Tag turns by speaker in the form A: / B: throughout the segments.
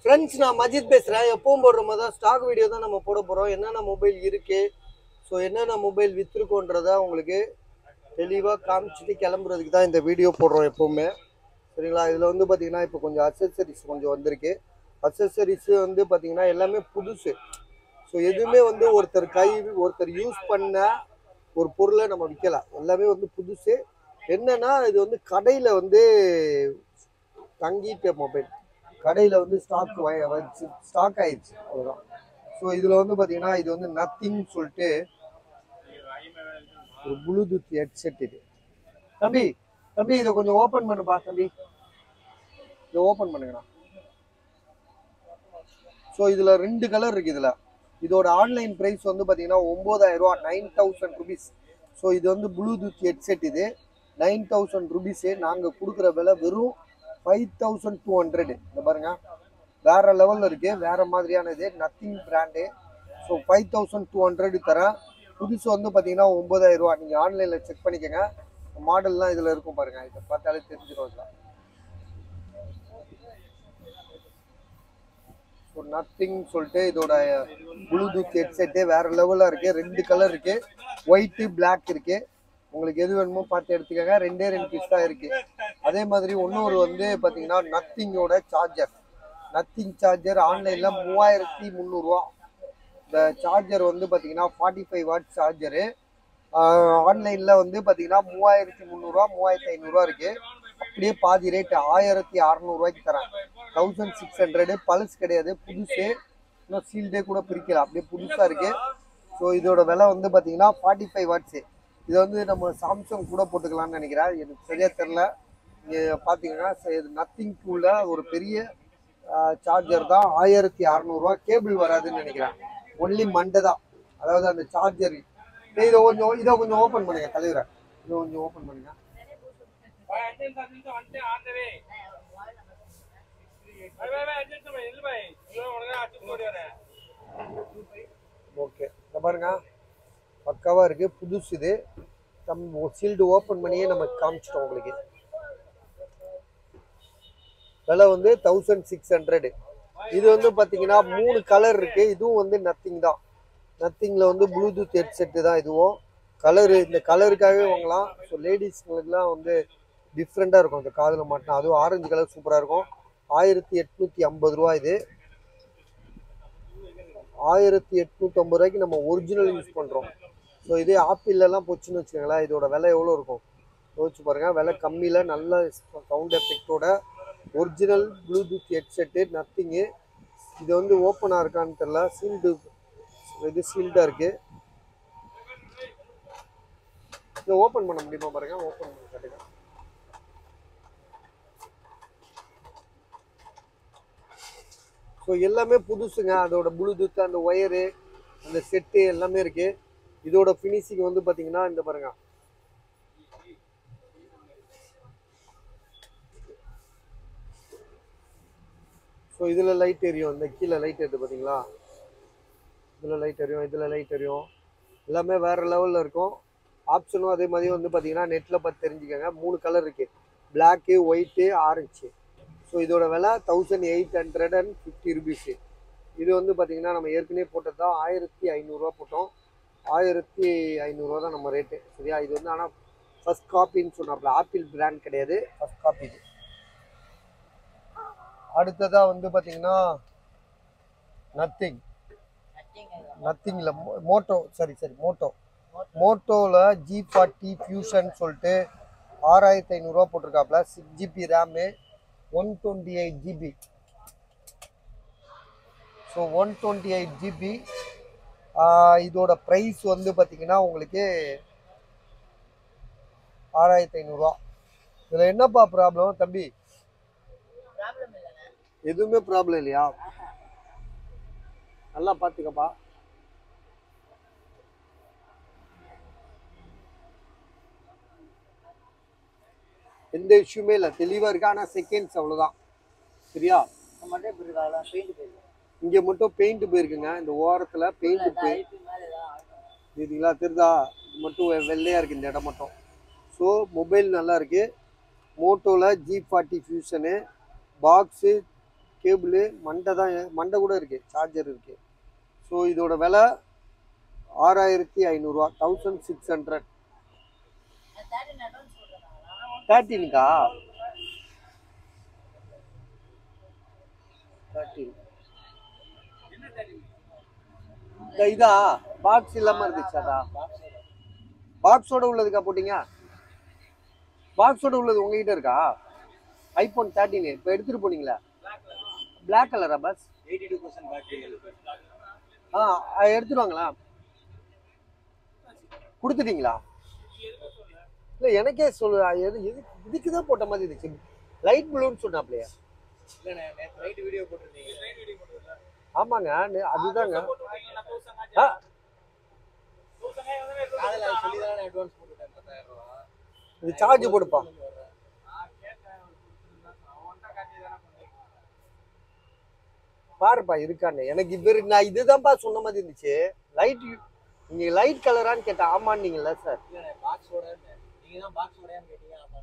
A: Friends நான் மஜித் பேசுகிறேன் எப்பவும் போடுற மாதிரி தான் ஸ்டாக் வீடியோ தான் நம்ம போட போகிறோம் என்னென்ன மொபைல் இருக்கு ஸோ என்னென்ன மொபைல் விற்றுருக்கோன்றத உங்களுக்கு தெளிவாக காமிச்சிட்டு கிளம்புறதுக்கு தான் இந்த வீடியோ போடுறோம் எப்போவுமே சரிங்களா இதில் வந்து பார்த்தீங்கன்னா இப்போ கொஞ்சம் அக்சசரிஸ் கொஞ்சம் வந்திருக்கு அக்சசரிஸ் வந்து பார்த்தீங்கன்னா எல்லாமே புதுசு ஸோ எதுவுமே வந்து ஒருத்தர் கை ஒருத்தர் யூஸ் பண்ண ஒரு பொருளை நம்ம விற்கலாம் எல்லாமே வந்து புதுசு என்னன்னா இது வந்து கடையில் வந்து தங்கிட்ட மொபைல் கடையில் வந்து ஸ்டாக் வச்சு ஸ்டாக் ஆயிடுச்சு அவ்வளோதான் ஸோ இதில் வந்து பார்த்தீங்கன்னா இது வந்து நத்திங் சொல்லிட்டு ஒரு ப்ளூடூத் ஹெட்செட் இது தம்பி தம்பி இதை கொஞ்சம் ஓப்பன் பண்ணுப்பா தம்பி இதை ஓப்பன் பண்ணுங்கண்ணா ஸோ இதில் ரெண்டு கலர் இருக்கு இதில் இதோட ஆன்லைன் ப்ரைஸ் வந்து பார்த்தீங்கன்னா ஒம்பதாயிரம் ரூபா நைன் தௌசண்ட் ருபீஸ் ஸோ இது வந்து ப்ளூடூத் ஹெட்செட் இது நைன் தௌசண்ட் ருபீஸு நாங்கள் கொடுக்குற விலை வெறும் ஃபைவ் தௌசண்ட் டூ ஹண்ட்ரட் இந்த பாருங்க வேற லெவலில் இருக்கு வேற மாதிரியான இது Nothing brand so five thousand two hundred தரேன் புதுசு வந்து பார்த்தீங்கன்னா ஒம்பதாயிரம் ரூபா நீங்கள் ஆன்லைனில் செக் பண்ணிக்கோங்க மாடல்லாம் இதில் இருக்கும் பாருங்க இதை பார்த்தாலே தெரிஞ்சிடும் இதில் ஸோ நத்திங் சொல்லிட்டு இதோட ப்ளூடூத் ஹெட்செட்டு வேற லெவலில் இருக்கு ரெண்டு கலர் இருக்கு ஒயிட்டு பிளாக் இருக்கு உங்களுக்கு எது வேணுமோ பார்த்து எடுத்துக்கோங்க ரெண்டே ரெண்டு பீஸ் தான் இருக்கு அதே மாதிரி இன்னொரு வந்து பார்த்தீங்கன்னா நத்திங்கோட சார்ஜர் நத்திங் சார்ஜர் ஆன்லைனில் மூவாயிரத்தி முந்நூறுரூவா இந்த சார்ஜர் வந்து பார்த்தீங்கன்னா ஃபார்ட்டி ஃபைவ் வாட் சார்ஜரு ஆன்லைனில் வந்து பார்த்தீங்கன்னா மூவாயிரத்தி முந்நூறுரூவா மூவாயிரத்தி ஐநூறுரூவா இருக்குது அப்படியே பாதி ரேட்டு ஆயிரத்தி அறநூறுவாய்க்கு தரேன் தௌசண்ட் சிக்ஸ் ஹண்ட்ரடு பல்ஸ் கிடையாது புதுசு இன்னும் சீல்டே கூட பிரிக்கலாம் அப்படியே புதுசாக இருக்குது ஸோ இதோட விலை வந்து பார்த்தீங்கன்னா ஃபார்ட்டி ஃபைவ் வாட்ஸு இதை வந்து நம்ம சாம்சங் கூட போட்டுக்கலாம்னு நினைக்கிறேன் எனக்கு சரியாக தெரில நீங்கள் பார்த்தீங்கன்னா ச- இது நத்திங்க்குள்ள ஒரு பெரிய சார்ஜர் தான் ஆயிரத்தி அறநூறுவா கேபிள் வராதுன்னு நினைக்கிறேன் ஒன்லி மண்டை தான் அதாவது அந்த சார்ஜர் இதை கொஞ்சம் இதை கொஞ்சம் ஓப்பன் பண்ணுங்க தலைவரை இதை கொஞ்சம் ஓப்பன் பண்ணுங்க ஓகே இந்த பாருங்க பக்காவாக இருக்கு புதுசு இது நம்ம சீல்டு ஓப்பன் பண்ணியே நம்ம காமிச்சிட்டோம் உங்களுக்கு விலை வந்து தௌசண்ட் சிக்ஸ் ஹண்ட்ரடு இது வந்து பார்த்தீங்கன்னா மூணு கலர் இருக்கு இதுவும் வந்து நத்திங் தான் நத்திங்கில் வந்து ப்ளூடூத் ஹெட்செட்டு தான் இதுவும் கலரு இந்த கலருக்காகவே வாங்கலாம் ஸோ லேடிஸ்ங்களுக்குலாம் வந்து டிஃப்ரெண்ட்டாக இருக்கும் இந்த காதில் மாட்டினா அதுவும் ஆரஞ்சு கலர் சூப்பராக இருக்கும் ஆயிரத்தி எட்நூற்றி ஐம்பது ரூபா இது ஆயிரத்தி எட்நூற்றி ஐம்பது ரூபாய்க்கு நம்ம ஒரிஜினல் யூஸ் பண்ணுறோம் ஸோ இதே ஆப்பிள்லாம் போச்சுன்னு வச்சுக்கோங்களேன் இதோட விலை எவ்வளோ இருக்கும் யோசிச்சு பாருங்க விலை கம்மியில் நல்ல சவுண்ட் எஃபெக்டோட ஒரிஜினல் ப்ளூடூத் ஹெட்செட்டு நத்திங்கு இது வந்து ஓப்பனாக இருக்கான்னு தெரில சீல்டு இது சீல்டாக இருக்குது இதை ஓப்பன் பண்ண முடியுமா பாருங்க ஓப்பன் பண்ணி காட்டுங்க ஸோ எல்லாமே புதுசுங்க அதோட ப்ளூடூத் அந்த ஒயரு அந்த செட்டு எல்லாமே இருக்கு இதோட ஃபினிஷிங் வந்து பார்த்தீங்கன்னா இந்த பாருங்க ஸோ இதில் லைட் எரியும் இந்த கீழே லைட் எரியுது பார்த்தீங்களா இதில் லைட் எரியும் இதில் லைட் எரியும் எல்லாமே வேறு லெவலில் இருக்கும் ஆப்ஷனும் அதே மாதிரி வந்து பார்த்தீங்கன்னா நெட்டில் பார்த்து தெரிஞ்சுக்கோங்க மூணு கலர் இருக்குது பிளாக்கு ஒயிட்டு ஆரஞ்சு ஸோ இதோட விலை thousand eight hundred and fifty rupees இது வந்து பார்த்தீங்கன்னா நம்ம ஏற்கனவே போட்டது தான் ஆயிரத்தி ஐநூறுரூவா போட்டோம் ஆயிரத்தி ஐநூறுரூவா தான் நம்ம ரேட்டு சரியா இது வந்து ஆனால் ஃபர்ஸ்ட் காப்பின்னு சொன்னாப்புல ஆப்பிள் பிராண்ட் கிடையாது ஃபர்ஸ்ட் காப்பி இது அடுத்ததாக வந்து பார்த்தீங்கன்னா நத்திங் நத்திங்கில் மோட்டோ சரி சரி மோட்டோ மோட்டோவில் ஜி ஃபார்ட்டி ஃபியூஷன் சொல்லிட்டு ஆறாயிரத்தி ஐநூறுரூவா போட்டிருக்காப்புல six GB RAM one twenty eight GB so one twenty eight GB இதோட ப்ரைஸ் வந்து பார்த்தீங்கன்னா உங்களுக்கு ஆறாயிரத்தி ஐநூறுரூவா இதில் என்னப்பா ப்ராப்ளம் தம்பி எதுவுமே ப்ராப்ளம் இல்லையா நல்லா பார்த்துக்கப்பா எந்த இஷ்யூமே இல்லை தெளிவாக இருக்கு ஆனால் செகண்ட்ஸ் அவ்வளோதான் சரியா
B: மட்டும் இப்படி இருக்காங்களா பெயிண்ட் போயிருக்கு
A: இங்கே மட்டும் பெயிண்ட் போயிருக்குங்க இந்த ஓரத்தில் பெயிண்ட் போய்
B: ஐபி மேலே ஏதாவது
A: இதுங்களா தெரியுதா இது மட்டும் வெ- வெள்ளையா இருக்கு இந்த இடம் மட்டும் ஸோ மொபைல் நல்லா இருக்கு மோட்டோவில் G forty Fusion box cable மண்டை தான் மண்டை கூட இருக்கு சார்ஜர் இருக்கு ஸோ இதோட விலை ஆறாயிரத்தி ஐநூறுரூவா தௌசண்ட் சிக்ஸ் ஹண்ட்ரட் தேர்ட்டீனுக்கா தேர்ட்டீன் இதா பாக்ஸ் இல்லாம இருந்துச்சு அதா பாக்ஸோட உள்ளதுக்கா போட்டீங்க பாக்ஸோட உள்ளது உங்ககிட்ட இருக்கா ஐபோன் தேர்ட்டின் இப்போ எடுத்துட்டு போனீங்களா Black கலரா பஸ்
C: எயிட்டி டூ பர்சன்ட் பேட்டரி
A: ஆ அது எடுத்துட்டு வாங்களா கொடுத்துட்டீங்களா இல்லை எனக்கே சொல்லு அது எது எது இதுக்கு தான் போட்ட மாதிரி இருந்துச்சு லைட் ப்ளூன்னு சொன்னாப்லையா
C: இல்லைண்ணே நேற்று நைட் வீடியோ போட்டிருந்தீங்க
A: ஆமாங்க நே- அதுதாங்க ஆ
C: காலையில் அது சொல்லி தானே அட்வான்ஸ் போட்டுட்டேன் பத்தாயிரம் ரூபா
A: இது சார்ஜ் போடுப்பா பாருப்பா இருக்கான்னு எனக்கு இவர் நான் இதுதான்ப்பா சொன்ன மாதிரி இருந்துச்சு லைட் நீங்க லைட் கலரான்னு கேட்டேன் ஆமான்னீங்கல்ல சார்
C: இல்லைண்ணே பாக்ஸோட நீங்கள் தான் பாக்ஸோடயான்னு கேட்டீங்க ஆமாம்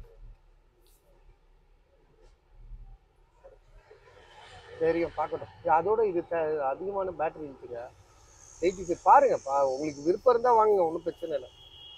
A: தெரியும் பார்க்கட்டும் இது அதோட இது த- அதிகமான பேட்டரி இருக்குங்க எயிட்டி ஃபைவ் பாருங்கப்பா உங்களுக்கு விருப்பம் இருந்தால் வாங்குங்க ஒன்றும் பிரச்சனை இல்லை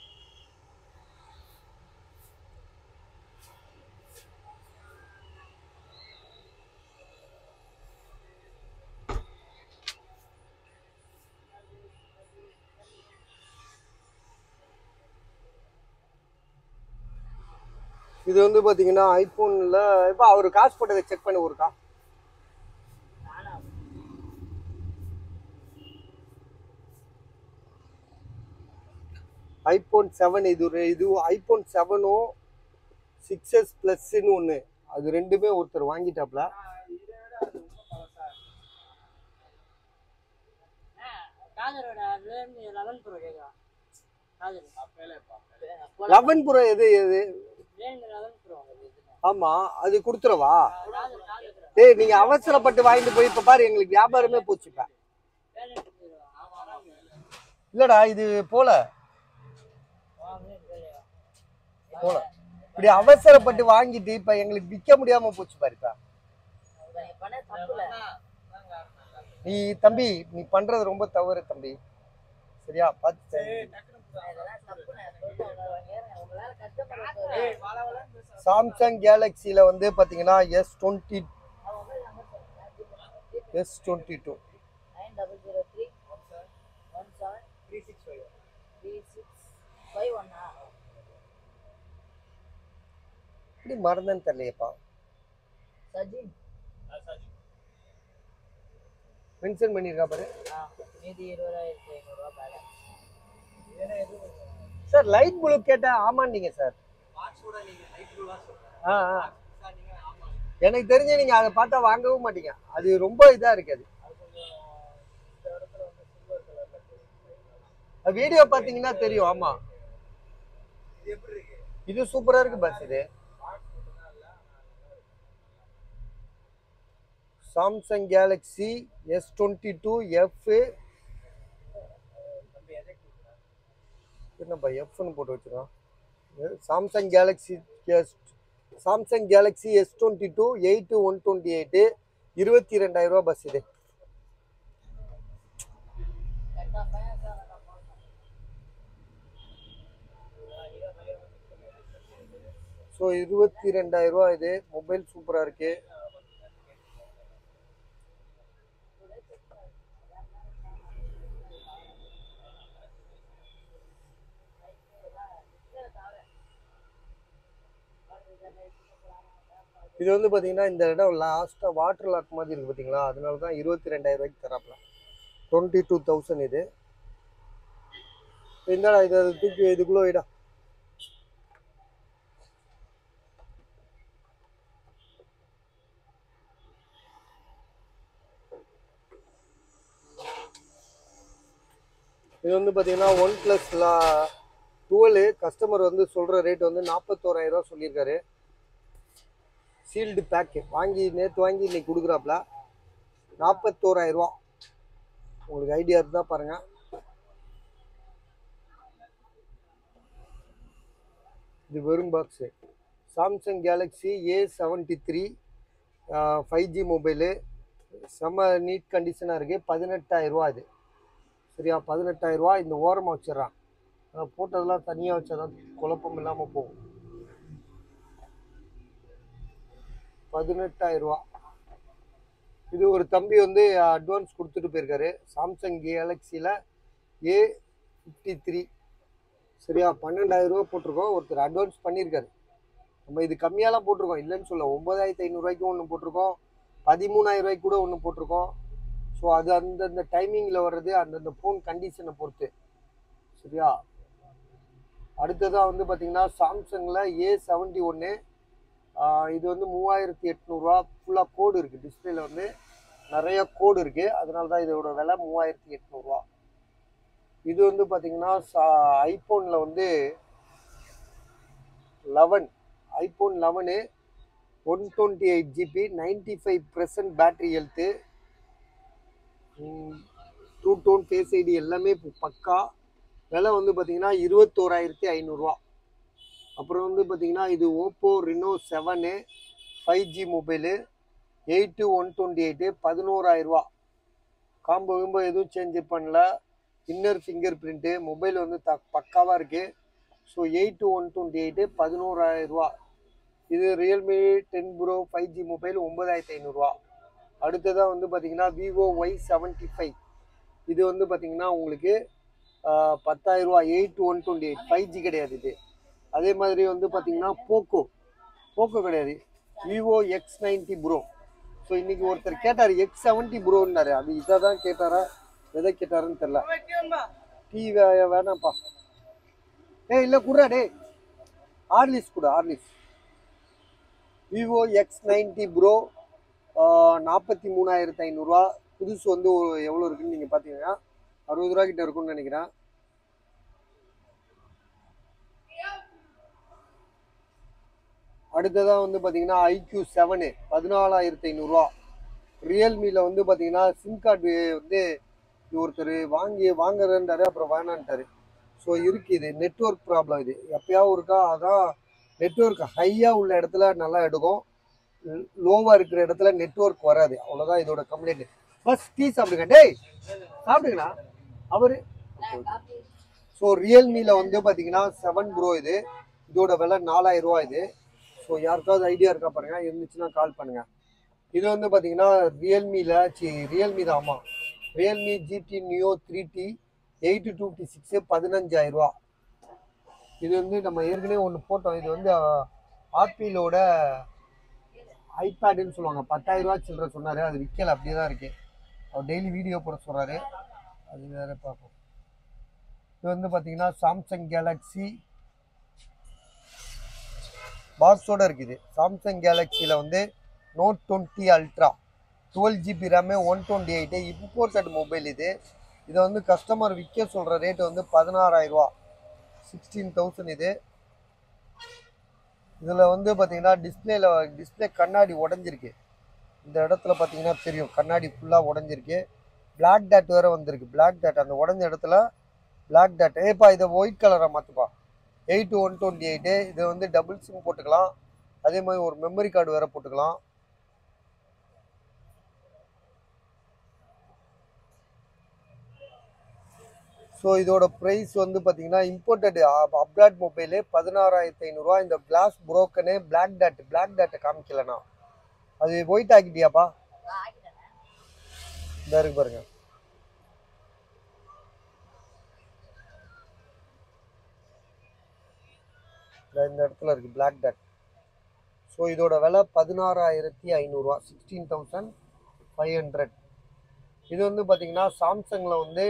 A: இது வந்து பார்த்தீங்கன்னா ஐஃபோனில் இப்போ அவர் காசு போட்டதை செக் பண்ணி ஒருக்கா ஐபோன் செவன் இது ஒரு இது ஐபோன் செவனும் சிக்ஸ் எஸ் ப்ளஸ்ன்னு ஒன்று அது ரெண்டுமே ஒருத்தர் வாங்கிட்டாப்ல
B: சார்ஜரோட ரியல்மி லெவன் ப்ரோ கேட்குறா சார்ஜர்
A: லெவன் ப்ரோ எது எது
B: ரியல்மி லெவன் ப்ரோ
A: ஆமாம் அது கொடுத்துறவா
B: சார்ஜர் சார்ஜர்
A: டேய் நீங்கள் அவசரப்பட்டு வாங்கிட்டு போய் இப்போ பாரு எங்களுக்கு வியாபாரமே போச்சுப்பா இல்லடா இது போல போல இப்படி அவசரப்பட்டு வாங்கிட்டு இப்ப எங்களுக்கு விற்க முடியாம போச்சு பாருப்பா
B: பண்ண தப்புல
A: நீ தம்பி நீ பண்றது ரொம்ப தவறு தம்பி சரியா பார்த்து செய்.
B: இதெல்லாம் தப்புண்ணே சொல்றேன் உங்களால கஷ்டப்படுறது
A: சாம்சங் கேலக்சியில் வந்து பார்த்தீங்கன்னா S twenty S twenty two
B: nine double zero three one seven
C: three six five
B: three six five ஒன்னா
A: இப்படி மறந்தேன்னு தெரியலையப்பா
B: சஜின்
A: மென்ஷன் பண்ணியிருக்கா பாரு
B: ஆ மீதி இருபதாயிரத்தி ஐநூறுரூவா பேலன்ஸ்
A: சார் லைட் ப்ளூ கேட்டேன் ஆமாண்டீங்க சார்
C: பாக்ஸோட நீங்கள் லைட் ப்ளூவாக சொல்கிறேன்
A: ஆ ஆ
C: சார் நீங்கள் ஆமாம்
A: எனக்கு தெரிஞ்சு நீங்கள் அதை பார்த்தா வாங்கவும் மாட்டீங்க அது ரொம்ப இதாக இருக்குது வீடியோ பார்த்தீங்கன்னா தெரியும் ஆமாம்
C: இது எப்படி இருக்கு
A: இது சூப்பரா இருக்கு பஸ் இது Samsung Galaxy S twenty two F என்னப்பா எஃப்னு போட்டு வச்சிருக்கான் Samsung Galaxy S Samsung Galaxy S twenty two eight one twenty eight இருபத்தி ரெண்டாயிரம் ரூபா பஸ் இது ஸோ இருபத்தி ரெண்டாயிரம் ரூபா இது மொபைல் சூப்பராக இருக்கு இது வந்து பார்த்தீங்கன்னா இந்த இடம் லாஸ்ட்டாக வாட்டர் லாக் மாதிரி இருக்குது பார்த்தீங்களா அதனால தான் இருபத்தி ரெண்டாயிரம் ரூபாய்க்கு தராப்ல டுவெண்ட்டி டூ தௌசண்ட் இது இந்தாடா இது அது தூக்கி இதுக்குள்ளே வைடா இது வந்து பார்த்தீங்கன்னா ஒன் ப்ளஸ்ல டுவெல் கஸ்டமர் வந்து சொல்கிற ரேட் வந்து நாற்பத்தோராயிரம் ரூபா சொல்லியிருக்காரு சீல்டு பேக்கு வாங்கி நேற்று வாங்கி இன்னைக்கு கொடுக்குறாப்புல நாற்பத்தோராயிரம் ரூபா உங்களுக்கு ஐடியா இருந்தால் பாருங்கள் இது வெறும் box Samsung Galaxy A seventy three five G mobile செம்ம நீட் கண்டிஷனாக இருக்குது பதினெட்டாயிரரூவா இது சரியா பதினெட்டாயிரரூவா இந்த ஓரமாக வச்சிடுறான் ஆனா போட்டதெல்லாம் தனியாக வச்சா தான் குழப்பம் இல்லாமல் போகும் பதினெட்டாயிரரூவா இது ஒரு தம்பி வந்து அட்வான்ஸ் கொடுத்துட்டு போயிருக்காரு சாம்சங் கேலக்ஸியில் ஏ ஃபிஃப்டி த்ரீ சரியா பன்னெண்டாயிரரூவா போட்டிருக்கோம் ஒருத்தர் அட்வான்ஸ் பண்ணியிருக்காரு நம்ம இது கம்மியாலாம் போட்டிருக்கோம் இல்லைன்னு சொல்ல ஒன்பதாயிரத்தி ஐநூறுரூவாய்க்கும் ஒன்று போட்டிருக்கோம் பதிமூணாயிரம் ரூபாய்க்கு கூட ஒன்று போட்டிருக்கோம் ஸோ அது அந்தந்த டைமிங்கில் வர்றது அந்தந்த ஃபோன் கண்டிஷனை பொறுத்து சரியா அடுத்ததாக வந்து பார்த்தீங்கன்னா சாம்சங்கில் ஏ செவன்ட்டி ஒன்று இது வந்து மூவாயிரத்தி எட்நூறுரூவா ஃபுல்லாக கோடு இருக்குது டிஸ்பிளேல வந்து நிறைய கோடு இருக்குது அதனால தான் இதோட விலை மூவாயிரத்தி எட்நூறுரூவா இது வந்து பார்த்தீங்கன்னா ஐஃபோனில் வந்து eleven iPhone eleven one twenty eight GB ninety five percent battery health two tone face ID எல்லாமே இப்போ பக்கா விலை வந்து பார்த்தீங்கன்னா இருபத்தோராயிரத்தி ஐநூறுரூவா அப்புறம் வந்து பார்த்தீங்கன்னா இது Oppo Reno seven five G mobile eight one twenty eight பதினோராயிரரூவா காம்போ கிம்போ எதுவும் சேஞ்ச் பண்ணல இன்னர் ஃபிங்கர் பிரிண்ட்டு மொபைல் வந்து த பக்காவாக இருக்குது so eight one twenty eight பதினோராயிரரூவா இது Realme ten pro five G mobile ஒம்பதாயிரத்தி ஐநூறுரூவா அடுத்ததாக வந்து பார்த்தீங்கன்னா விவோ ஒய் செவன்ட்டி ஃபைவ் இது வந்து பார்த்தீங்கன்னா உங்களுக்கு பத்தாயிரரூவா eight one twenty eight five G கிடையாது இது அதே மாதிரி வந்து பார்த்தீங்கன்னா போக்கோ போக்கோ கிடையாது Vivo X ninety pro so இன்னைக்கு ஒருத்தர் கேட்டார் எக்ஸ் செவன்ட்டி ப்ரோன்னாரு அது இதை தான் கேட்டாரா எதை கேட்டாருன்னு தெரில டீ வே வேணாம்ப்பா ஏய் இல்லை குடுறா டே ஆர்லிஸ் கொடு ஆர்லிஸ் விவோ எக்ஸ் நைன்ட்டி ப்ரோ நாற்பத்தி மூணாயிரத்து ஐநூறுரூவா புதுசு வந்து ஒரு எவ்வளோ இருக்குன்னு நீங்கள் பார்த்தீங்கன்னா அறுபது ரூபா கிட்ட இருக்கும்னு நினைக்கிறேன் அடுத்ததாக வந்து பார்த்தீங்கன்னா ஐக்யூ செவனு பதினாலாயிரத்து ஐநூறுரூவா ரியல்மியில் வந்து பார்த்தீங்கன்னா சிம் கார்டு வந்து இது ஒருத்தர் வாங்கி வாங்குறேன்றாரு அப்புறம் வேணான்ட்டாரு ஸோ இருக்கு இது நெட்ஒர்க் ப்ராப்ளம் இது எப்பயாவது இருக்கா அதான் நெட்ஒர்க் ஹையாக உள்ள இடத்துல நல்லா எடுக்கும் லோவாக இருக்கிற இடத்துல நெட்ஒர்க் வராது அவ்வளோதான் இதோட கம்ப்ளைண்ட் பஸ் டீ சாப்பிடுங்க டேய் சாப்பிடுங்கண்ணா அவர் ஸோ ரியல்மியில் வந்து பார்த்தீங்கன்னா செவன் ப்ரோ இது இதோட விலை நாலாயிரம் ரூபா இது ஸோ யாருக்காவது ஐடியா இருக்கா பாருங்க இருந்துச்சுன்னா கால் பண்ணுங்க இது வந்து பார்த்தீங்கன்னா ரியல்மியில் சி ரியல்மி தான் ஆமாம் Realme GT Neo three T eight two fifty six பதினஞ்சாயிரம் ரூபா இது வந்து நம்ம ஏற்கனவே ஒன்று போட்டோம் இது வந்து ஆப்பிளோட ஐபேடுன்னு சொல்லுவாங்க பத்தாயிரம் ரூபா சில்லற சொன்னார் அது விற்கல அப்படியே தான் இருக்கு அவர் டெய்லி வீடியோ போட சொல்கிறாரு அது வேற பார்ப்போம் இது வந்து பார்த்தீங்கன்னா சாம்சங் கேலக்ஸி பாக்ஸோட இருக்குது சாம்சங் கேலக்ஸியில் வந்து Note twenty Ultra twelve GB RAM one twenty eight imported mobile இது இதை வந்து கஸ்டமர் விற்க சொல்கிற ரேட் வந்து பதினாறாயிரரூவா சிக்ஸ்டீன் தௌசண்ட் இது இதில் வந்து பார்த்தீங்கன்னா டிஸ்பிளேல டிஸ்பிளே கண்ணாடி உடஞ்சிருக்கு இந்த இடத்துல பார்த்தீங்கன்னா தெரியும் கண்ணாடி ஃபுல்லாக உடஞ்சிருக்கு பிளாக் டாட் வேறு வந்திருக்கு பிளாக் டாட் அந்த உடஞ்ச இடத்துல பிளாக் டாட் ஏப்பா இதை ஒயிட் கலரை மாற்றுப்பா எயிட் ஒன் டுவெண்ட்டி எயிட்டு இதை வந்து டபுள் சிம் போட்டுக்கலாம் அதே மாதிரி ஒரு மெமரி கார்டு வேறு போட்டுக்கலாம் ஸோ இதோட ப்ரைஸ் வந்து பார்த்தீங்கன்னா இம்போர்ட்டட் அப்ராட் மொபைலு பதினாறாயிரத்தி ஐநூறுரூவா இந்த கிளாஸ் புரோக்கனு பிளாக் டாட் பிளாக் டாட்டை காமிக்கலண்ணா அது ஒயிட் ஆக்கிட்டியாப்பா இந்த இருக்கு பாருங்க இந்த- இந்த இடத்துல இருக்கு பிளாக் டாட் ஸோ இதோட விலை பதினாறாயிரத்தி ஐநூறுரூவா சிக்ஸ்டீன் தௌசண்ட் ஃபைவ் ஹண்ட்ரட் இது வந்து பார்த்தீங்கன்னா சாம்சங்கில் வந்து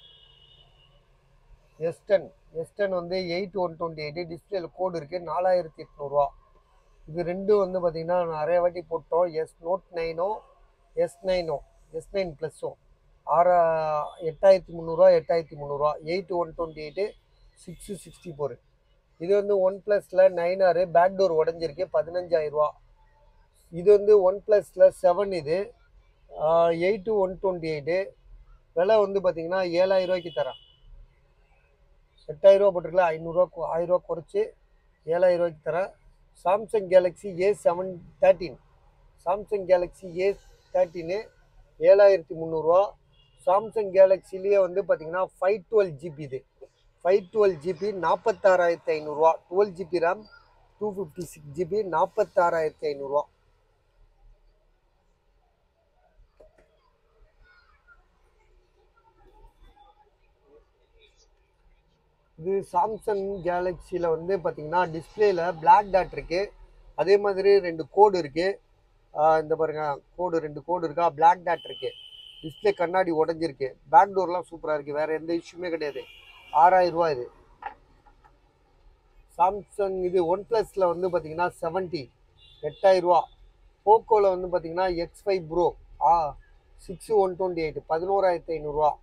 A: எஸ்டன் எஸ்டன் வந்து எயிட் ஒன் டுவெண்ட்டி எயிட் டிஸ்பிளேல கோடு இருக்குது நாலாயிரத்தி எட்நூறுரூவா இது ரெண்டும் வந்து பார்த்தீங்கன்னா நிறைய வாட்டி போட்டோம் எஸ் நோட் நைனோ எஸ் நைனோ எஸ் நைன் ப்ளஸ்ஸோ ஆறா எட்டாயிரத்தி முந்நூறுரூவா எட்டாயிரத்தி முந்நூறுரூவா eight one twenty eight six sixty four இது வந்து ஒன் ப்ளஸில் நைன் ஆறு பேக் டோர் உடஞ்சிருக்கு பதினஞ்சாயிரரூவா இது வந்து ஒன் ப்ளஸில் செவன் இது எயிட்டு ஒன் டுவெண்ட்டி எயிட்டு விலை வந்து பார்த்தீங்கன்னா ஏழாயிரம் ரூபாய்க்கு தரேன் எட்டாயிரரூவா போட்டிருக்கல ஐநூறுரூவா ஆயிரரூவா குறைச்சி ஏழாயிரம் ரூபாய்க்கு தரேன் Samsung Galaxy A seven thirteen Samsung Galaxy A தேர்ட்டின்னு ஏழாயிரத்தி முந்நூறுரூவா சாம்சங் கேலக்ஸிலேயே வந்து பார்த்தீங்கன்னா ஃபைவ் டுவெல் ஜிபி இது ஃபைவ் டுவெல் ஜிபி நாற்பத்தாறாயிரத்தி ஐநூறுரூவா twelve GB RAM two fifty six GB நாற்பத்தாறாயிரத்தி ஐநூறுரூவா இது சாம்சங் கேலக்ஸியில் வந்து பார்த்தீங்கன்னா டிஸ்பிளேல Black டாட் இருக்கு அதே மாதிரி ரெண்டு கோடு இருக்கு ஆஹ் இந்த பாருங்க கோடு ரெண்டு கோடு இருக்கா Black டாட் இருக்கு டிஸ்பிளே கண்ணாடி உடஞ்சிருக்கு பேக் டோர்லாம் சூப்பராக இருக்கு வேற எந்த இஷ்யூமே கிடையாது ஆறாயிரம் ரூபாய் இது சாம்சங் இது ஒன் ப்ளஸில் வந்து பார்த்தீங்கன்னா செவன்ட்டி எட்டாயிரம் ரூபா போக்கோவில் வந்து பார்த்தீங்கன்னா எக்ஸ் ஃபைவ் ப்ரோ ஆ சிக்ஸ் ஒன் டுவெண்ட்டி எயிட் பதினோராயிரத்தி ஐநூறுரூவா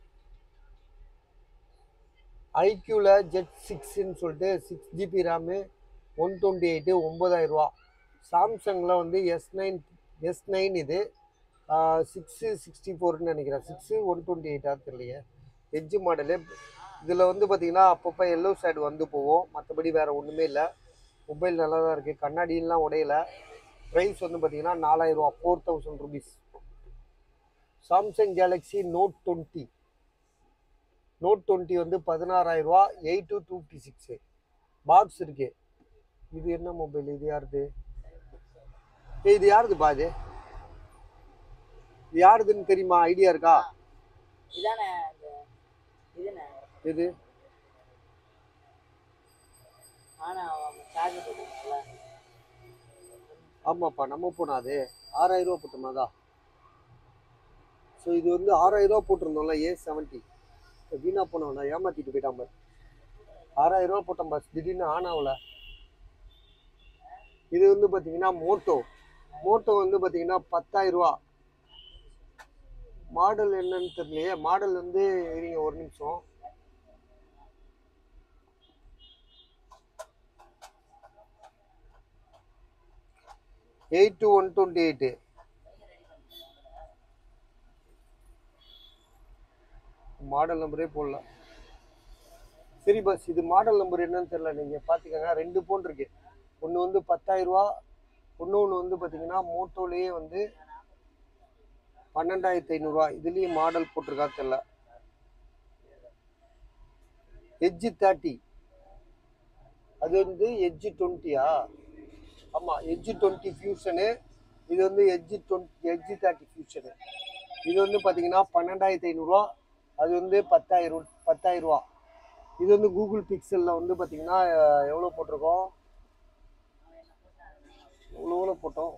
A: ஐக்யூவில் ஜெட் சிக்ஸ்ன்னு சொல்லிட்டு six GB RAM one twenty eight ஒம்பதாயிரரூவா சாம்சங்கில் வந்து எஸ் நைன் எஸ் நைன் இது சிக்ஸு சிக்ஸ்டி ஃபோர்னு நினைக்கிறேன் சிக்ஸு ஒன் டுவெண்ட்டி எயிட்டா தெரியலையே எட்ஜ் மாடலு இதில் வந்து பார்த்தீங்கன்னா அப்பப்போ எல்லோ சைடு வந்து போவோம் மற்றபடி வேறு ஒன்றுமே இல்லை மொபைல் நல்லா தான் இருக்குது கண்ணாடிலாம் உடையல ப்ரைஸ் வந்து பார்த்தீங்கன்னா நாலாயிரரூவா four thousand rupees Samsung Galaxy Note twenty Note twenty வந்து பதினாறாயிரம் ரூபா eight two two fifty six box இருக்கு இது என்ன மொபைல் இது யாருது ஏய் இது யாருதுப்பா இது இது யாருதுன்னு தெரியுமா ஐடியா இருக்கா
B: இதானே இந்த இதுண்ணே
A: இது
B: ஆனா அவங்க சார்ஜ் போட்டுருக்கல
A: ஆமாப்பா நம்ம போனா அது ஆறாயிரம் ரூபா போட்டோமாதா ஸோ இது வந்து ஆறாயிரம் ரூபா போட்டிருந்தோம்ல ஏ செவன்ட்டி வீணா போனவனா ஏமாத்திட்டு போயிட்டான் பாரு ஆறாயிரம் ரூபா போட்டோம் பாஸ் திடீர்னு ஆன் ஆகல இது வந்து பார்த்தீங்கன்னா மோட்டோ மோட்டோ வந்து பார்த்தீங்கன்னா பத்தாயிரம் ரூபா மாடல் என்னன்னு தெரியலையே மாடல் வந்து இருங்க ஒரு நிமிஷம் eight two one twenty eight model நம்பரே போடல சரி பஸ் இது மாடல் நம்பர் என்னன்னு தெரியல நீங்கள் பார்த்துக்கோங்க ரெண்டு ஃபோன் இருக்கு ஒன்று வந்து பத்தாயிரம் ரூபா இன்னொன்று வந்து பார்த்தீங்கன்னா மோட்டோலேயே வந்து பன்னெண்டாயிரத்தி ஐநூறுரூவா இதுலேயும் மாடல் போட்டிருக்கா தெரியல எட்ஜி தேர்ட்டி அது வந்து எட்ஜி டுவெண்ட்டியா ஆமாம் எட்ஜி டுவெண்ட்டி ஃபியூஷனு இது வந்து Edge twenty Edge thirty Fusion இது வந்து பார்த்தீங்கன்னா பன்னெண்டாயிரத்தி ஐநூறுரூவா அது வந்து பத்தாயிரம் பத்தாயிரம் ரூபா இது வந்து கூகுள் பிக்சலில் வந்து பார்த்தீங்கன்னா அஹ், எவ்வளோ போட்டிருக்கோம் எவ்வளோ எவ்வளோ போட்டோம்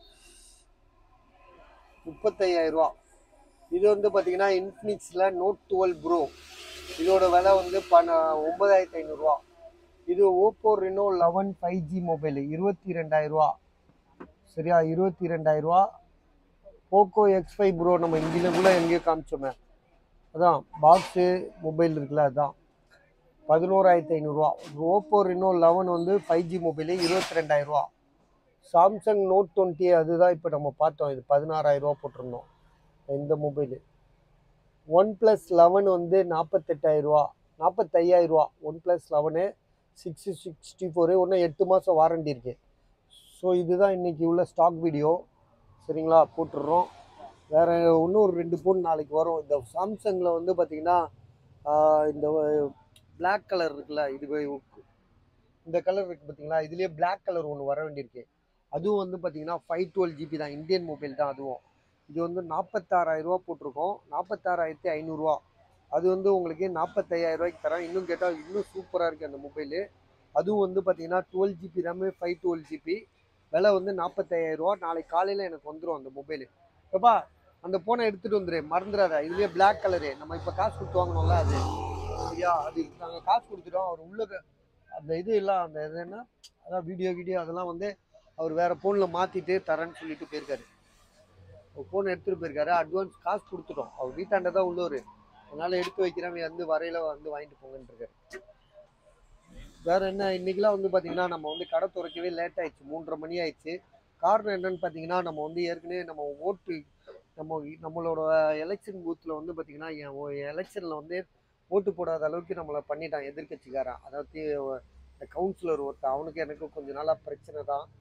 A: முப்பத்தையாயிரம் ரூபா இது வந்து பார்த்தீங்கன்னா இன்ஃபினிக்ஸில் நோட் டுவெல் ப்ரோ இதோட விலை வந்து பண ஒன்பதாயிரத்தி ஐநூறுரூவா இது Oppo Reno eleven five G mobile இருபத்தி ரெண்டாயிரம் ரூபா சரியா இருபத்தி ரெண்டாயிரம் ரூபா போக்கோ எக்ஸ் ஃபைவ் ப்ரோ நம்ம இங்கிலக்குள்ள எங்கேயோ காமிச்சோமே அதான் பாக்ஸு மொபைல் இருக்குல்ல அதான் பதினோராயிரத்தி ஐநூறுரூவா ஓப்போ ரெனோ லெவன் வந்து ஃபைவ் ஜி மொபைலு இருபத்தி ரெண்டாயிரம் ரூபா சாம்சங் நோட் டுவெண்ட்டி அதுதான் இப்போ நம்ம பார்த்தோம் இது பதினாறாயிரம் ரூபா போட்டிருந்தோம் இந்த மொபைலு ஒன் ப்ளஸ் லெவன் வந்து நாற்பத்தெட்டாயிரம் ரூபா நாற்பத்தையாயிரம் ரூபா OnePlus eleven six sixty four ஒன்று எட்டு மாதம் வாரண்டி இருக்கு ஸோ இதுதான் இன்னைக்கு உள்ள ஸ்டாக் வீடியோ சரிங்களா போட்டுடுறோம் வேற இன்னும் ஒரு ரெண்டு ஃபோன் நாளைக்கு வரும் இந்த சாம்சங்கில் வந்து பார்த்தீங்கன்னா ஆஹ் இந்த Black கலர் இருக்குல்ல இது இந்த கலர் இருக்கு பார்த்தீங்களா இதுலேயே Black கலர் ஒன்று வர வேண்டியிருக்கு அதுவும் வந்து பார்த்தீங்கன்னா ஃபைவ் டுவெல் ஜிபி தான் இந்தியன் மொபைல் தான் அதுவும் இது வந்து நாற்பத்தாறாயிரம் ரூபா போட்டிருக்கோம் நாற்பத்தாறாயிரத்தி ஐநூறுரூவா அது வந்து உங்களுக்கு நாற்பத்தையாயிரம் ரூபாய்க்கு தரேன் இன்னும் கேட்டால் இன்னும் சூப்பராக இருக்குது அந்த மொபைலு அதுவும் வந்து பார்த்தீங்கன்னா twelve GB RAM five twelve GB விலை வந்து நாற்பத்தையாயிரம் ரூபா நாளைக்கு காலையில் எனக்கு வந்துடும் அந்த மொபைலு எப்பா அந்த ஃபோனை எடுத்துகிட்டு வந்துடு மறந்துடாத இதுலேயே Black கலரு நம்ம இப்போ காசு கொடுத்து வாங்கினோம்ல அது சரியா அது நாங்கள் காசு கொடுத்துட்டோம் அவர் உள்ள க- அந்த இது எல்லாம் அந்த இது என்ன அதான் வீடியோ வீடியோ அதெல்லாம் வந்து அவர் வேற ஃபோனில் மாற்றிட்டு தரேன்னு சொல்லிட்டு போயிருக்காரு ஃபோன் எடுத்துகிட்டு போயிருக்காரு அட்வான்ஸ் காசு கொடுத்துட்டோம் அவர் வீட்டாண்ட தான் உள்ளவர் அதனால எடுத்து வைக்கிறேன் வந்து வரையில வந்து வாங்கிட்டு போங்கன்னு இருக்காரு வேற என்ன இன்னைக்கெல்லாம் வந்து பார்த்தீங்கன்னா நம்ம வந்து கடை துறக்கவே லேட் ஆயிடுச்சு மூன்றரை மணி ஆயிடுச்சு காரணம் என்னன்னு பார்த்தீங்கன்னா நம்ம வந்து ஏற்கனவே நம்ம ஓட்டு நம்ம நம்மளோட எலெக்ஷன் பூத்தில் வந்து பார்த்தீங்கன்னா எலெக்ஷனில் வந்து ஓட்டு போடாத அளவுக்கு நம்மளை பண்ணிட்டான் எதிர்க்கட்சிக்காரன் அதாவது இந்த கவுன்சிலர் ஒருத்தன் அவனுக்கு எனக்கு கொஞ்ச நாளாக பிரச்சனை தான் ஸோ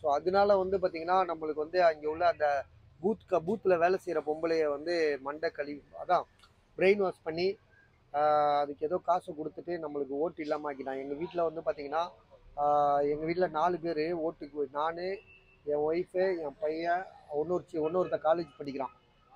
A: ஸோ அதனால வந்து பார்த்தீங்கன்னா நம்மளுக்கு வந்து அங்கே உள்ள அந்த பூத் க பூத்தில் வேலை செய்கிற பொம்பளைய வந்து மண்டை கழுவி அதான் பிரெயின் வாஷ் பண்ணி ஆஹ் அதுக்கு ஏதோ காசு கொடுத்துட்டு நம்மளுக்கு ஓட்டு இல்லாமல் ஆக்கிட்டான் எங்கள் வீட்டில் வந்து பார்த்தீங்கன்னா எங்கள் வீட்டில் நாலு பேர் ஓட்டுக்கு நான் என் ஒய்ஃபு என் பையன் இன்னொரு சி இன்னொருத்த காலேஜ் படிக்கிறான்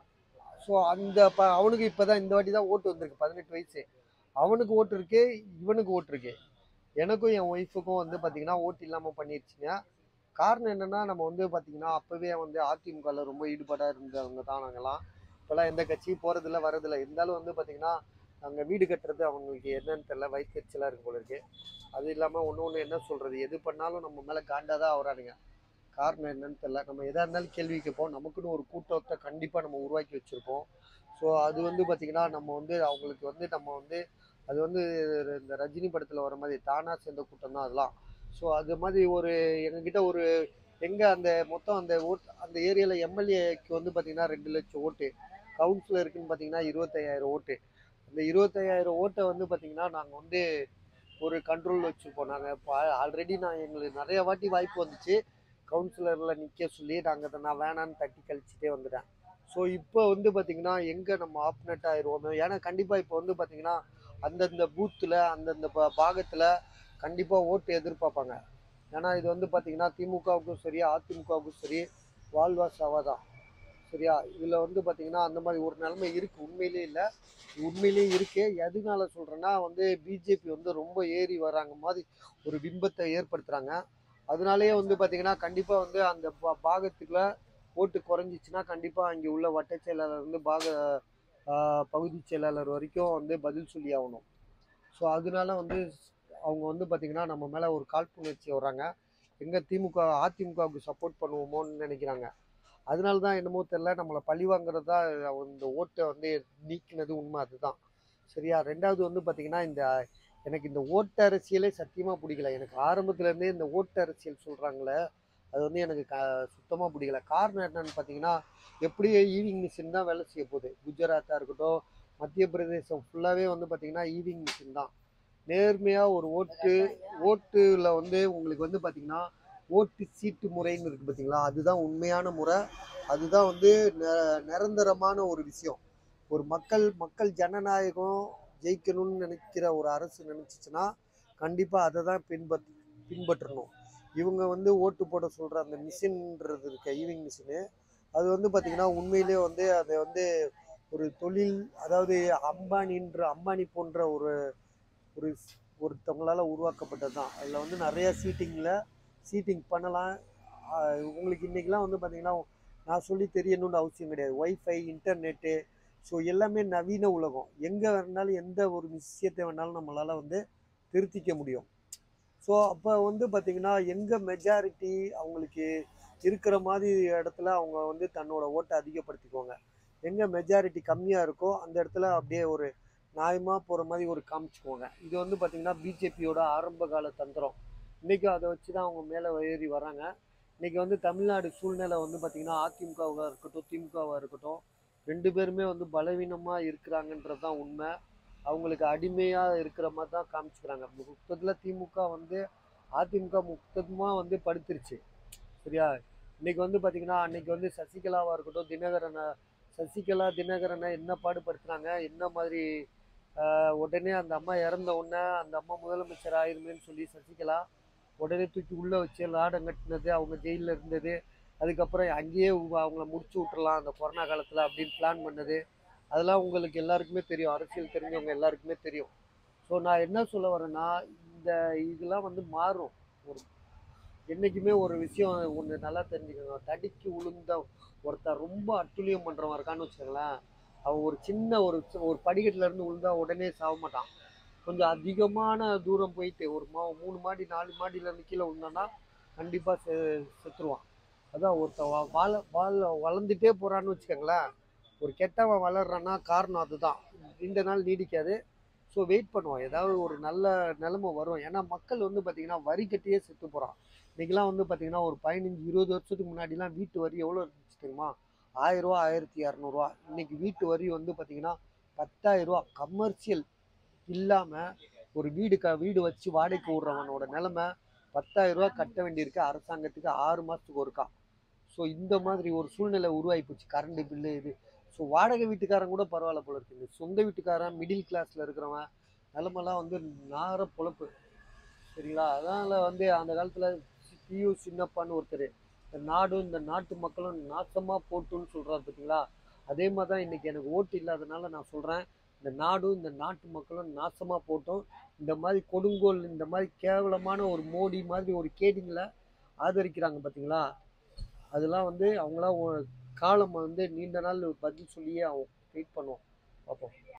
A: ஸோ அந்த ப அவனுக்கு இப்போ தான் இந்த வாட்டி தான் ஓட்டு வந்திருக்கு பதினெட்டு வயசு அவனுக்கு ஓட்டு இருக்கு இவனுக்கு ஓட்டு இருக்கு எனக்கும் என் ஒய்ஃபுக்கும் வந்து பார்த்தீங்கன்னா ஓட்டு இல்லாமல் பண்ணிருச்சுங்க காரணம் என்னன்னா நம்ம வந்து பார்த்தீங்கன்னா அப்போவே வந்து அதிமுகவில் ரொம்ப ஈடுபாடாக இருந்தவங்க தான் நாங்கள்லாம் இப்போல்லாம் எந்த கட்சியும் போகிறதில்ல வரதில்ல இருந்தாலும் வந்து பார்த்தீங்கன்னா நாங்கள் வீடு கட்டுறது அவங்களுக்கு என்னன்னு தெரியல வயிற்றுச்சலாக இருக்கு போல இருக்கு அது இல்லாமல் ஒன்று ஒன்று என்ன சொல்கிறது எது பண்ணாலும் நம்ம மேலே காண்டாக தான் ஆகுறானுங்க காரணம் என்னன்னு தெரியல நம்ம எதாக இருந்தாலும் கேள்வி கேட்போம் நமக்குன்னு ஒரு கூட்டத்தை கண்டிப்பாக நம்ம உருவாக்கி வச்சுருப்போம் ஸோ அது வந்து பார்த்திங்கன்னா நம்ம வந்து அவங்களுக்கு வந்து நம்ம வந்து அது வந்து இந்த ரஜினி படத்தில் வர மாதிரி தானாக சேர்ந்த கூட்டம் தான் அதெல்லாம் ஸோ அது மாதிரி ஒரு எங்ககிட்ட ஒரு எங்கே அந்த மொத்தம் அந்த ஓட் அந்த ஏரியாவில் எம்எல்ஏக்கு வந்து பார்த்திங்கன்னா ரெண்டு லட்சம் ஓட்டு கவுன்சிலருக்குன்னு பார்த்தீங்கன்னா இருபத்தையாயிரம் ஓட்டு அந்த இருபத்தையாயிரம் ஓட்டை வந்து பார்த்திங்கன்னா நாங்கள் வந்து ஒரு கண்ட்ரோல் வச்சுருப்போம் நாங்கள் இப்போ ஆல்ரெடி நான் எங்களுக்கு நிறைய வாட்டி வாய்ப்பு வந்துச்சு கவுன்சிலரில் நிற்க சொல்லி நாங்கள் அதை நான் வேணான்னு தட்டி கழிச்சிட்டே வந்துட்டேன் ஸோ இப்போ வந்து பார்த்திங்கன்னா எங்கே நம்ம ஆப்னட் ஆயிடுவோமோ ஏன்னா கண்டிப்பாக இப்போ வந்து பார்த்திங்கன்னா அந்தந்த பூத்தில் அந்தந்த பா- பாகத்தில் கண்டிப்பாக ஓட்டு எதிர்பார்ப்பாங்க ஏன்னா இது வந்து பார்த்திங்கன்னா திமுகவுக்கும் சரி அதிமுகவுக்கும் சரி வாழ்வாஸ் ஆவாதான் சரியா இதில் வந்து பார்த்திங்கன்னா அந்த மாதிரி ஒரு நிலைமை இருக்குது உண்மையிலே இல்லை உண்மையிலே இருக்கு எதனால சொல்கிறேன்னா வந்து பிஜேபி வந்து ரொம்ப ஏறி வராங்க மாதிரி ஒரு பிம்பத்தை ஏற்படுத்துகிறாங்க அதனாலேயே வந்து பார்த்திங்கன்னா கண்டிப்பாக வந்து அந்த பா பாகத்துக்குள்ள ஓட்டு குறைஞ்சிச்சுன்னா கண்டிப்பாக அங்கே உள்ள வட்ட செயலாளர் வந்து பாக ஆஹ், பகுதி செயலாளர் வரைக்கும் வந்து பதில் சொல்லி ஆகணும் ஸோ அதனால வந்து அவங்க வந்து பார்த்திங்கன்னா நம்ம மேலே ஒரு காழ்ப்புணர்ச்சி வர்றாங்க எங்கே திமுக அதிமுகவுக்கு சப்போர்ட் பண்ணுவோமோன்னு நினைக்கிறாங்க அதனால தான் என்னமோ தெரில நம்மளை பழி வாங்குறது தான் இந்த ஓட்டை வந்து நீக்கினது உண்மை அதுதான் சரியா ரெண்டாவது வந்து பார்த்திங்கன்னா இந்த எனக்கு இந்த ஓட்டு அரசியலே சத்தியமாக பிடிக்கல எனக்கு ஆரம்பத்துலேருந்தே இந்த ஓட்டு அரசியல் சொல்கிறாங்களே அது வந்து எனக்கு க சுத்தமாக பிடிக்கல காரணம் என்னன்னு பார்த்தீங்கன்னா எப்படியும் ஈவிங் மிஷின் தான் வேலை செய்ய போகுது குஜராத்தாக இருக்கட்டும் மத்திய பிரதேசம் ஃபுல்லாகவே வந்து பார்த்திங்கன்னா ஈவிங் மிஷின் தான் நேர்மையாக ஒரு ஓட்டு ஓட்டுல வந்து உங்களுக்கு வந்து பார்த்திங்கன்னா ஓட்டு சீட்டு முறைன்னு இருக்குது பார்த்தீங்களா அதுதான் உண்மையான முறை அதுதான் வந்து ந- நிரந்தரமான ஒரு விஷயம் ஒரு மக்கள் மக்கள் ஜனநாயகம் ஜெயிக்கணும்னு நினைக்கிற ஒரு அரசு நினைச்சிச்சுன்னா கண்டிப்பாக அதை தான் பின்பற்ற பின்பற்றணும் இவங்க வந்து ஓட்டு போட சொல்கிற அந்த மிஷின்ன்றது இருக்க ஈவிங் மிஷினு அது வந்து பார்த்திங்கன்னா உண்மையிலேயே வந்து அதை வந்து ஒரு தொழில் அதாவது அம்பானின்ற அம்பானி போன்ற ஒரு ஒரு ஒருத்தவங்களால உருவாக்கப்பட்டது தான் அதில் வந்து நிறைய சீட்டிங்கில் சீட்டிங் பண்ணலாம் ஆஹ் உங்களுக்கு இன்றைக்கெலாம் வந்து பார்த்திங்கன்னா நான் சொல்லி தெரியணும்னு அவசியம் கிடையாது ஒய்ஃபை இன்டர்நெட்டு ஸோ எல்லாமே நவீன உலகம் எங்கே வேணாலும் எந்த ஒரு விஷயத்தை வேணாலும் நம்மளால் வந்து திருத்திக்க முடியும் ஸோ அப்போ வந்து பார்த்திங்கன்னா எங்கே மெஜாரிட்டி அவங்களுக்கு இருக்கிற மாதிரி இடத்துல அவங்க வந்து தன்னோட ஓட்டை அதிகப்படுத்திக்குவாங்க எங்கே மெஜாரிட்டி கம்மியாக இருக்கோ அந்த இடத்துல அப்படியே ஒரு நியாயமாக போகிற மாதிரி ஒரு காமிச்சுக்குவாங்க இது வந்து பார்த்திங்கன்னா பிஜேபியோட ஆரம்ப கால தந்திரம் இன்றைக்கும் அதை வச்சு தான் அவங்க மேலே ஏறி வராங்க இன்றைக்கி வந்து தமிழ்நாடு சூழ்நிலை வந்து பார்த்திங்கன்னா அதிமுகவாக இருக்கட்டும் திமுகவாக இருக்கட்டும் ரெண்டு பேருமே வந்து பலவீனமாக இருக்கிறாங்கன்றது தான் உண்மை அவங்களுக்கு அடிமையாக இருக்கிற மாதிரி தான் காமிச்சுக்கிறாங்க மொத்தத்தில் திமுக வந்து அதிமுக மொத்தமாக வந்து படுத்துருச்சு சரியா இன்னைக்கு வந்து பார்த்தீங்கன்னா அன்னைக்கு வந்து சசிகலாவாக இருக்கட்டும் தினகரனை சசிகலா தினகரனை என்ன பாடுபடுத்துனாங்க என்ன மாதிரி ஆஹ், உடனே அந்த அம்மா இறந்த உடனே அந்த அம்மா முதலமைச்சர் ஆயிருமேன்னு சொல்லி சசிகலா உடனே தூக்கி உள்ளே வச்சு லாடம் கட்டினது அவங்க ஜெயிலில் இருந்தது அதுக்கப்புறம் அங்கேயே உ- அவங்கள முடிச்சு விட்டுறலாம் அந்த கொரோனா காலத்தில் அப்படின்னு பிளான் பண்ணது அதெல்லாம் உங்களுக்கு எல்லாருக்குமே தெரியும் அரசியல் தெரிஞ்சவங்க எல்லாருக்குமே தெரியும் ஸோ நான் என்ன சொல்ல வரேன்னா இந்த இதெல்லாம் வந்து மாறும் ஒரு என்றைக்குமே ஒரு விஷயம் ஒன்று நல்லா தெரிஞ்சுக்கோங்க தடிக்கு உளுந்த ஒருத்தன் ரொம்ப அட்டுழியம் பண்ணுறவன் இருக்கான்னு வச்சுக்கோங்களேன் அவன் ஒரு சின்ன ஒரு ஒரு படிக்கட்டுல இருந்து விழுந்தா உடனே சாக மாட்டான் கொஞ்சம் அதிகமான தூரம் போயிட்டு ஒரு மா மூணு மாடி நாலு மாடியிலேருந்து கீழே விழுந்தான்னா கண்டிப்பாக செ செத்துருவான் அதான் ஒருத்தன் வா- வாழ வாழ வளர்ந்துட்டே போகிறான்னு வச்சுக்கோங்களேன் ஒரு கெட்டவன் வளர்றான்னா காரணம் அதுதான் இந்த நாள் நீடிக்காது ஸோ வெயிட் பண்ணுவோம் ஏதாவது ஒரு நல்ல நிலைமை வரும் ஏன்னா மக்கள் வந்து பார்த்திங்கன்னா வரி கட்டியே செத்து போகிறான் இன்றைக்கெலாம் வந்து பார்த்திங்கன்னா ஒரு பதினஞ்சு இருபது வருஷத்துக்கு முன்னாடிலாம் வீட்டு வரி எவ்வளோ இருந்துச்சு தெரியுமா ஆயிரரூவா ஆயிரத்தி இரநூறுவா இன்னைக்கு வீட்டு வரி வந்து பார்த்திங்கன்னா பத்தாயிரரூவா கமர்ஷியல் இல்லாமல் ஒரு வீடு க வீடு வச்சு வாடகைக்கு விட்றவனோட நிலமை பத்தாயிரம் ரூபாய் கட்ட வேண்டியிருக்கு அரசாங்கத்துக்கு ஆறு மாதத்துக்கு ஒருக்கா ஸோ இந்த மாதிரி ஒரு சூழ்நிலை உருவாகி போச்சு கரண்ட் பில்லு இது ஸோ வாடகை வீட்டுக்காரன் கூட பரவாயில்ல போல இருக்கு இந்த சொந்த வீட்டுக்காரன் மிடில் கிளாஸில் இருக்கிறவன் நிலமெல்லாம் வந்து நார பொழப்பு சரிங்களா அதனால் வந்து அந்த காலத்தில் பியூ சின்னப்பான்னு ஒருத்தர் இந்த நாடும் இந்த நாட்டு மக்களும் நாசமாக போட்டுன்னு சொல்கிறாரு பார்த்தீங்களா அதே மாதிரி தான் இன்றைக்கி எனக்கு ஓட்டு இல்லாதனால நான் சொல்கிறேன் இந்த நாடும் இந்த நாட்டு மக்களும் நாசமாக போட்டும் இந்த மாதிரி கொடுங்கோல் இந்த மாதிரி கேவலமான ஒரு மோடி மாதிரி ஒரு கேடிங்களை ஆதரிக்கிறாங்க பார்த்தீங்களா அதெல்லாம் வந்து அவங்களாம் ஒ- காலம் வந்து நீண்ட நாள் பதில் சொல்லியே அவங்க வெயிட் பண்ணுவோம் பார்ப்போம்